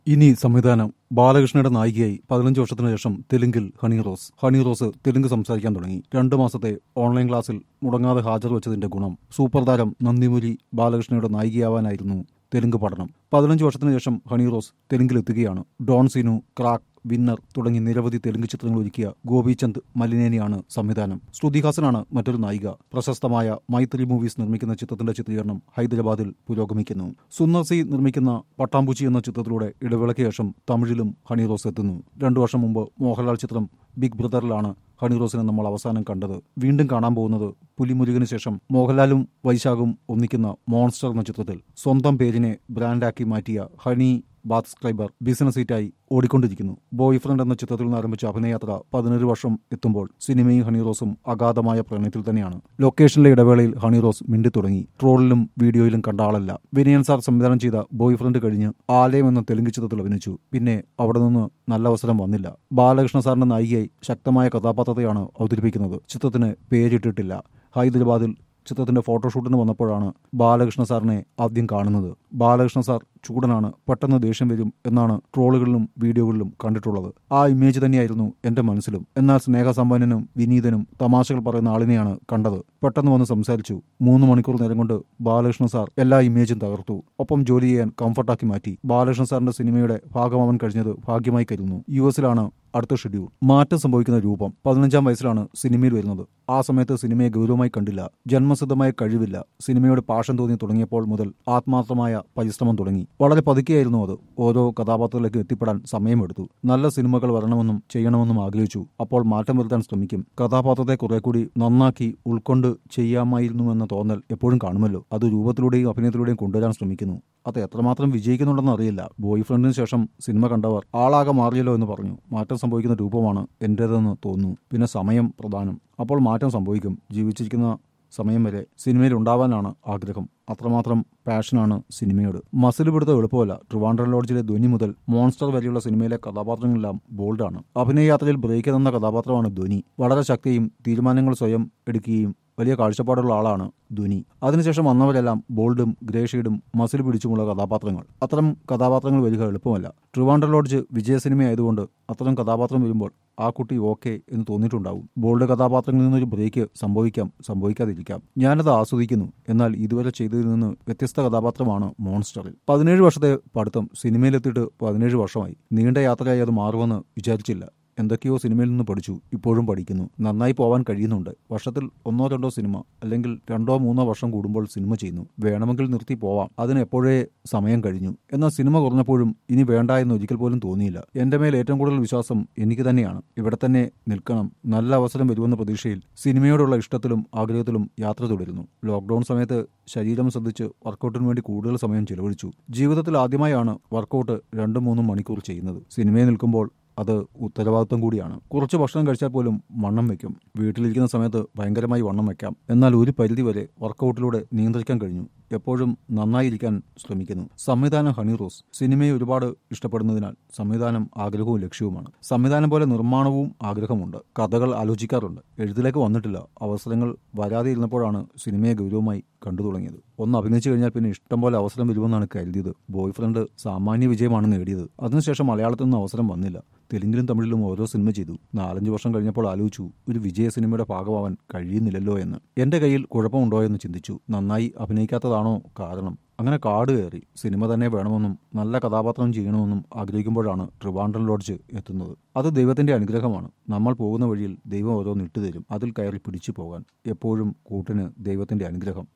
ഇനി സംവിധാനം ബാലകൃഷ്ണയുടെ നായികയായി പതിനഞ്ച് വർഷത്തിനു ശേഷം തെലുങ്കിൽ ഹണി റോസ് ഹണി റോസ് തെലുങ്ക് സംസാരിക്കാൻ തുടങ്ങി രണ്ടു മാസത്തെ ഓൺലൈൻ ക്ലാസ്സിൽ മുടങ്ങാതെ ഹാജർ വെച്ചതിന്റെ ഗുണം സൂപ്പർ താരം നന്ദിമുരി ബാലകൃഷ്ണയുടെ നായികയാവാനായിരുന്നു തെലുങ്ക് പഠനം പതിനഞ്ച് വർഷത്തിനു ശേഷം ഹണി റോസ് തെലുങ്കിലെത്തുകയാണ് ഡോൺ സീനു ക്രാക്ക് വിന്നർ തുടങ്ങി നിരവധി തെലുങ്ക് ചിത്രങ്ങൾ ഒരുക്കിയ ഗോപിചന്ദ് മലിനേനിയാണ് സംവിധാനം ശ്രുതിഹാസനാണ് മറ്റൊരു നായിക പ്രശസ്തമായ മൈത്രി മൂവീസ് നിർമ്മിക്കുന്ന ചിത്രത്തിന്റെ ചിത്രീകരണം ഹൈദരാബാദിൽ പുരോഗമിക്കുന്നു സുന്ദർ സി നിർമ്മിക്കുന്ന പട്ടാമ്പൂച്ചി എന്ന ചിത്രത്തിലൂടെ ഇടവേളയ്ക്ക് ശേഷം തമിഴിലും ഹണി റോസ് എത്തുന്നു രണ്ടു വർഷം മുമ്പ് മോഹൻലാൽ ചിത്രം ബിഗ് ബ്രദറിലാണ് ഹണി റോസിനെ നമ്മൾ അവസാനം കണ്ടത് വീണ്ടും കാണാൻ പോകുന്നത് പുലിമുരുകന് ശേഷം മോഹൻലാലും വൈശാഖും ഒന്നിക്കുന്ന മോൺസ്റ്റർ എന്ന ചിത്രത്തിൽ സ്വന്തം പേരിനെ ബ്രാൻഡാക്കി മാറ്റിയ ഹണി ബാത്സ്ക്രൈബർ ബിസിനസ് സീറ്റായി ഓടിക്കൊണ്ടിരിക്കുന്നു ബോയ് ഫ്രണ്ട് എന്ന ചിത്രത്തിൽ നിന്ന് ആരംഭിച്ച അഭിനയയാത്ര പതിനേഴ് വർഷം എത്തുമ്പോൾ സിനിമയും ഹണി റോസും അഗാധമായ പ്രണയത്തിൽ തന്നെയാണ് ലൊക്കേഷനിലെ ഇടവേളയിൽ ഹണി റോസ് മിണ്ടി തുടങ്ങി ട്രോളിലും വീഡിയോയിലും കണ്ട ആളല്ല വിനയൻ സാർ സംവിധാനം ചെയ്ത ബോയ് ഫ്രണ്ട് കഴിഞ്ഞ് ആലയം എന്ന തെലുങ്ക് ചിത്രത്തിൽ അഭിനയിച്ചു പിന്നെ അവിടെ നിന്ന് നല്ല അവസരം വന്നില്ല ബാലകൃഷ്ണ സാറിന്റെ നായികയായി ശക്തമായ കഥാപാത്രത്തെയാണ് അവതരിപ്പിക്കുന്നത് ചിത്രത്തിന് പേരിട്ടിട്ടില്ല ഹൈദരാബാദിൽ ചിത്രത്തിന്റെ ഫോട്ടോഷൂട്ടിന് വന്നപ്പോഴാണ് ബാലകൃഷ്ണ സാറിനെ ആദ്യം കാണുന്നത് ബാലകൃഷ്ണ സാർ ചൂടനാണ് പെട്ടെന്ന് ദേഷ്യം വരും എന്നാണ് ട്രോളുകളിലും വീഡിയോകളിലും കണ്ടിട്ടുള്ളത് ആ ഇമേജ് തന്നെയായിരുന്നു എന്റെ മനസ്സിലും എന്നാൽ സ്നേഹസമ്പന്നനും വിനീതനും തമാശകൾ പറയുന്ന ആളിനെയാണ് കണ്ടത് പെട്ടെന്ന് വന്ന് സംസാരിച്ചു മൂന്ന് മണിക്കൂർ നേരം കൊണ്ട് ബാലകൃഷ്ണ സാർ എല്ലാ ഇമേജും തകർത്തു ഒപ്പം ജോലി ചെയ്യാൻ കംഫർട്ടാക്കി മാറ്റി ബാലകൃഷ്ണ സാറിന്റെ സിനിമയുടെ ഭാഗമാവാൻ കഴിഞ്ഞത് ഭാഗ്യമായി കരുതുന്നു യു എസിലാണ് അടുത്ത ഷെഡ്യൂൾ മാറ്റം സംഭവിക്കുന്ന രൂപം പതിനഞ്ചാം വയസ്സിലാണ് സിനിമയിൽ വരുന്നത് ആ സമയത്ത് സിനിമയെ ഗൗരവമായി കണ്ടില്ല ജന്മസിദ്ധമായ കഴിവില്ല സിനിമയോട് പാഷം തോന്നി തുടങ്ങിയപ്പോൾ മുതൽ ആത്മാർത്ഥമായ പരിശ്രമം തുടങ്ങി വളരെ പതുക്കെയായിരുന്നു അത് ഓരോ കഥാപാത്രത്തിലേക്ക് എത്തിപ്പെടാൻ സമയമെടുത്തു നല്ല സിനിമകൾ വരണമെന്നും ചെയ്യണമെന്നും ആഗ്രഹിച്ചു അപ്പോൾ മാറ്റം വരുത്താൻ ശ്രമിക്കും കഥാപാത്രത്തെ കുറെ കൂടി നന്നാക്കി ഉൾക്കൊണ്ട് ചെയ്യാമായിരുന്നു എന്ന തോന്നൽ എപ്പോഴും കാണുമല്ലോ അത് രൂപത്തിലൂടെയും അഭിനയത്തിലൂടെയും കൊണ്ടുവരാൻ ശ്രമിക്കുന്നു അത് എത്രമാത്രം വിജയിക്കുന്നുണ്ടെന്ന് അറിയില്ല ബോയ് ഫ്രണ്ടിന് ശേഷം സിനിമ കണ്ടവർ ആളാകെ മാറിയല്ലോ എന്ന് പറഞ്ഞു മാറ്റം സംഭവിക്കുന്ന രൂപമാണ് എന്റേതെന്ന് തോന്നുന്നു പിന്നെ സമയം പ്രധാനം അപ്പോൾ മാറ്റം സംഭവിക്കും ജീവിച്ചിരിക്കുന്ന സമയം വരെ സിനിമയിൽ ഉണ്ടാവാനാണ് ആഗ്രഹം അത്രമാത്രം പാഷനാണ് സിനിമയോട് മസിൽ പിടുത്തം എളുപ്പമല്ല ട്രിവാൻഡ്രം ലോഡ്ജിലെ ധ്വനി മുതൽ മോൺസ്റ്റർ വരെയുള്ള സിനിമയിലെ കഥാപാത്രങ്ങളെല്ലാം ബോൾഡാണ് അഭിനയ യാത്രയിൽ ബ്രേക്ക് തന്ന കഥാപാത്രമാണ് ധ്വനി വളരെ ശക്തിയും തീരുമാനങ്ങൾ സ്വയം എടുക്കുകയും വലിയ കാഴ്ചപ്പാടുള്ള ആളാണ് ധ്വനി അതിനുശേഷം വന്നവരെല്ലാം ബോൾഡും ഗ്രേ ഷെയ്ഡും മസിൽ പിടിച്ചുമുള്ള കഥാപാത്രങ്ങൾ അത്തരം കഥാപാത്രങ്ങൾ വരിക എളുപ്പമല്ല ട്രിവാൻഡ്രം ലോഡ്ജ് വിജയ സിനിമയായതുകൊണ്ട് അത്തരം കഥാപാത്രം വരുമ്പോൾ ആ കുട്ടി ഓക്കെ എന്ന് തോന്നിയിട്ടുണ്ടാവും ബോൾഡ് കഥാപാത്രങ്ങളിൽ നിന്നൊരു ബ്രേക്ക് സംഭവിക്കാം സംഭവിക്കാതിരിക്കാം ഞാനത് ആസ്വദിക്കുന്നു എന്നാൽ ഇതുവരെ ചെയ്തതിൽ നിന്ന് വ്യത്യസ്ത കഥാപാത്രമാണ് മോൺസ്റ്ററിൽ പതിനേഴ് വർഷത്തെ പഠിത്തം സിനിമയിലെത്തിയിട്ട് പതിനേഴ് വർഷമായി നീണ്ട യാത്രയായി അത് മാറുമെന്ന് വിചാരിച്ചില്ല എന്തൊക്കെയോ സിനിമയിൽ നിന്ന് പഠിച്ചു ഇപ്പോഴും പഠിക്കുന്നു നന്നായി പോവാൻ കഴിയുന്നുണ്ട് വർഷത്തിൽ ഒന്നോ രണ്ടോ സിനിമ അല്ലെങ്കിൽ രണ്ടോ മൂന്നോ വർഷം കൂടുമ്പോൾ സിനിമ ചെയ്യുന്നു വേണമെങ്കിൽ നിർത്തി പോവാം അതിന് എപ്പോഴേ സമയം കഴിഞ്ഞു എന്നാൽ സിനിമ കുറഞ്ഞപ്പോഴും ഇനി വേണ്ട എന്ന് ഒരിക്കൽ പോലും തോന്നിയില്ല എന്റെ മേൽ ഏറ്റവും കൂടുതൽ വിശ്വാസം എനിക്ക് തന്നെയാണ് ഇവിടെ തന്നെ നിൽക്കണം നല്ല അവസരം വരുമെന്ന പ്രതീക്ഷയിൽ സിനിമയോടുള്ള ഇഷ്ടത്തിലും ആഗ്രഹത്തിലും യാത്ര തുടരുന്നു ലോക്ക്ഡൌൺ സമയത്ത് ശരീരം ശ്രദ്ധിച്ച് വർക്കൗട്ടിന് വേണ്ടി കൂടുതൽ സമയം ചിലവഴിച്ചു ജീവിതത്തിൽ ആദ്യമായാണ് വർക്കൗട്ട് രണ്ടും മൂന്നും മണിക്കൂർ ചെയ്യുന്നത് സിനിമയിൽ നിൽക്കുമ്പോൾ അത് ഉത്തരവാദിത്വം കൂടിയാണ് കുറച്ച് ഭക്ഷണം കഴിച്ചാൽ പോലും വണ്ണം വെക്കും വീട്ടിലിരിക്കുന്ന സമയത്ത് ഭയങ്കരമായി വണ്ണം വെക്കാം എന്നാൽ ഒരു പരിധി വരെ വർക്കൗട്ടിലൂടെ നിയന്ത്രിക്കാൻ കഴിഞ്ഞു എപ്പോഴും നന്നായിരിക്കാൻ ശ്രമിക്കുന്നു സംവിധാനം ഹണി റോസ് സിനിമയെ ഒരുപാട് ഇഷ്ടപ്പെടുന്നതിനാൽ സംവിധാനം ആഗ്രഹവും ലക്ഷ്യവുമാണ് സംവിധാനം പോലെ നിർമ്മാണവും ആഗ്രഹമുണ്ട് കഥകൾ ആലോചിക്കാറുണ്ട് എഴുത്തിലേക്ക് വന്നിട്ടില്ല അവസരങ്ങൾ വരാതെ ഇരുന്നപ്പോഴാണ് സിനിമയെ ഗൗരവമായി കണ്ടു തുടങ്ങിയത് ഒന്ന് അഭിനയിച്ചു കഴിഞ്ഞാൽ പിന്നെ ഇഷ്ടം പോലെ അവസരം വരുമെന്നാണ് കരുതിയത് ബോയ് ഫ്രണ്ട് സാമാന്യ വിജയമാണ് നേടിയത് അതിനുശേഷം മലയാളത്തിൽ നിന്ന് അവസരം വന്നില്ല തെലുങ്കിലും തമിഴിലും ഓരോ സിനിമ ചെയ്തു നാലഞ്ച് വർഷം കഴിഞ്ഞപ്പോൾ ആലോചിച്ചു ഒരു വിജയ സിനിമയുടെ ഭാഗമാവാൻ കഴിയുന്നില്ലല്ലോ എന്ന് എന്റെ കയ്യിൽ കുഴപ്പമുണ്ടോ എന്ന് ചിന്തിച്ചു നന്നായി അഭിനയിക്കാത്തതാണോ കാരണം അങ്ങനെ കാട് കയറി സിനിമ തന്നെ വേണമെന്നും നല്ല കഥാപാത്രം ചെയ്യണമെന്നും ആഗ്രഹിക്കുമ്പോഴാണ് ട്രിവാൻഡ്രം ലോഡ്ജ് എത്തുന്നത് അത് ദൈവത്തിന്റെ അനുഗ്രഹമാണ് നമ്മൾ പോകുന്ന വഴിയിൽ ദൈവം ഓരോന്ന് ഇട്ടുതരും അതിൽ കയറി പിടിച്ചു പോകാൻ എപ്പോഴും കൂട്ടിന് ദൈവത്തിന്റെ അനുഗ്രഹം